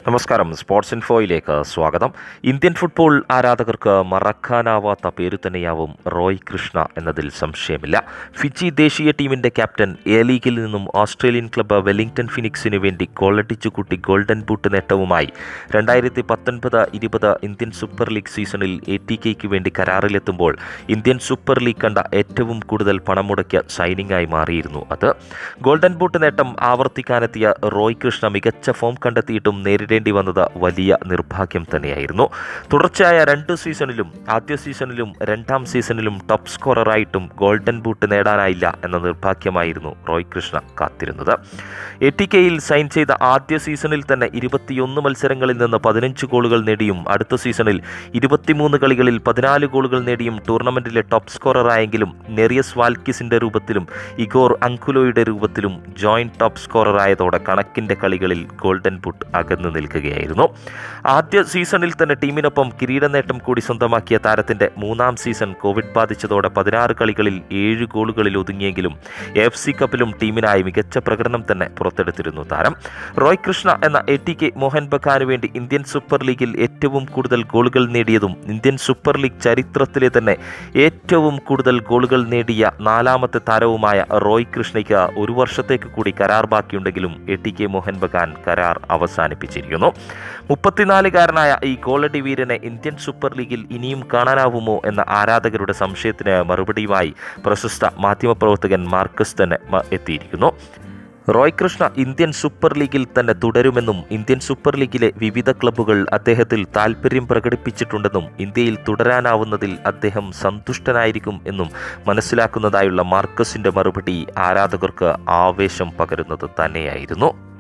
നമസ്കാരം സ്പോർട്സ് ഇൻഫോയിലേക്ക് സ്വാഗതം Indian football ആരാധകർക്ക് മറക്കാനാവാത്ത പേര് തന്നെയാവും റോയ് കൃഷ്ണ എന്നതിൽ സംശയമില്ല ഫിജി ദേശീയ ടീമിന്റെ ക്യാപ്റ്റൻ എ ലീഗിൽ നിന്നും ഓസ്ട്രേലിയൻ ക്ലബ്ബ് വെല്ലിംഗ്ടൺ ഫിനിക്സിന് വേണ്ടി ഗോളടിച്ചു കൂട്ടി ഗോൾഡൻ ബൂട്ട് നേട്ടവുമായി രണ്ടായിരത്തി പത്തൊൻപത് ഇരുപത് ഇന്ത്യൻ സൂപ്പർ ലീഗ് സീസണിൽ എ ടി കെയ്ക്ക് വേണ്ടി കരാറിലെത്തുമ്പോൾ ഇന്ത്യൻ സൂപ്പർ ലീഗ് കണ്ട ഏറ്റവും കൂടുതൽ പണം മുടക്കിയ സൈനിങ്ങായി മാറിയിരുന്നു അത് ഗോൾഡൻ ബൂട്ട് നേട്ടം ആവർത്തിക്കാനെത്തിയ റോയ് കൃഷ്ണ മികച്ച ഫോം കണ്ടെത്തിയിട്ടും നേരിടേണ്ടി വന്നത് വലിയ നിർഭാഗ്യം തന്നെയായിരുന്നു തുടർച്ചയായ രണ്ട് സീസണിലും ആദ്യ സീസണിലും രണ്ടാം സീസണിലും ടോപ്പ് സ്കോററായിട്ടും ഗോൾഡൻ ബൂട്ട് നേടാനായില്ല എന്ന നിർഭാഗ്യമായിരുന്നു റോയ് കൃഷ്ണ കാത്തിരുന്നത് എ ടി കെയിൽ സൈൻ ചെയ്ത ആദ്യ സീസണിൽ തന്നെ ഇരുപത്തിയൊന്ന് മത്സരങ്ങളിൽ നിന്ന് പതിനഞ്ച് ഗോളുകൾ നേടിയും അടുത്ത സീസണിൽ ഇരുപത്തിമൂന്ന് കളികളിൽ പതിനാല് ഗോളുകൾ നേടിയും ടൂർണമെന്റിലെ ടോപ്പ് സ്കോററായെങ്കിലും നെറിയസ് വാൽക്കിസിന്റെ രൂപത്തിലും ഇഗോർ അങ്കുലോയുടെ രൂപത്തിലും ജോയിന്റ് ടോപ്പ് സ്കോററായതോടെ കണക്കിന്റെ കളികളിൽ ഗോൾഡൻ ബൂട്ട് അകന്നു നിൽക്കുകയായിരുന്നു ആദ്യ സീസണിൽ തന്നെ ടീമിനൊപ്പം കിരീട നേട്ടം കൂടി സ്വന്തമാക്കിയ താരത്തിന്റെ മൂന്നാം സീസൺ കോവിഡ് ബാധിച്ചതോടെ പതിനാറ് കളികളിൽ ഏഴ് ഗോളുകളിൽ ഒതുങ്ങിയെങ്കിലും എഫ് സി കപ്പിലും ടീമിനായി മികച്ച പ്രകടനം തന്നെ പുറത്തെടുത്തിരുന്നു താരം റോയ് കൃഷ്ണ എന്ന എ ടി കെ മോഹൻ ബഗാന് വേണ്ടി ഇന്ത്യൻ സൂപ്പർ ലീഗിൽ ഏറ്റവും കൂടുതൽ ഗോളുകൾ നേടിയതും ഇന്ത്യൻ സൂപ്പർ ലീഗ് ചരിത്രത്തിലെ തന്നെ ഏറ്റവും കൂടുതൽ ഗോളുകൾ നേടിയ നാലാമത്തെ താരവുമായ റോയ് കൃഷ്ണയ്ക്ക് ഒരു വർഷത്തേക്ക് കൂടി കരാർ ബാക്കിയുണ്ടെങ്കിലും A T K Mohun Bagan കരാർ അവസാനിപ്പിച്ചിരിക്കുന്നു മുപ്പത്തിനാലുകാരനായ ഈ ഗോളടി വീരനെ ഇന്ത്യൻ സൂപ്പർ ലീഗിൽ ഇനിയും കാണാനാവുമോ എന്ന ആരാധകരുടെ സംശയത്തിന് മറുപടിയുമായി പ്രശസ്ത മാധ്യമപ്രവർത്തകൻ മാർക്കസ് തന്നെ മ- എത്തിയിരിക്കുന്നു റോയ് കൃഷ്ണ ഇന്ത്യൻ സൂപ്പർ ലീഗിൽ തന്നെ തുടരുമെന്നും ഇന്ത്യൻ സൂപ്പർ ലീഗിലെ വിവിധ ക്ലബ്ബുകൾ അദ്ദേഹത്തിൽ താൽപ്പര്യം പ്രകടിപ്പിച്ചിട്ടുണ്ടെന്നും ഇന്ത്യയിൽ തുടരാനാവുന്നതിൽ അദ്ദേഹം സന്തുഷ്ടനായിരിക്കും എന്നും മനസ്സിലാക്കുന്നതായുള്ള മാർക്കസിന്റെ മറുപടി ആരാധകർക്ക് ആവേശം പകരുന്നത് തന്നെയായിരുന്നു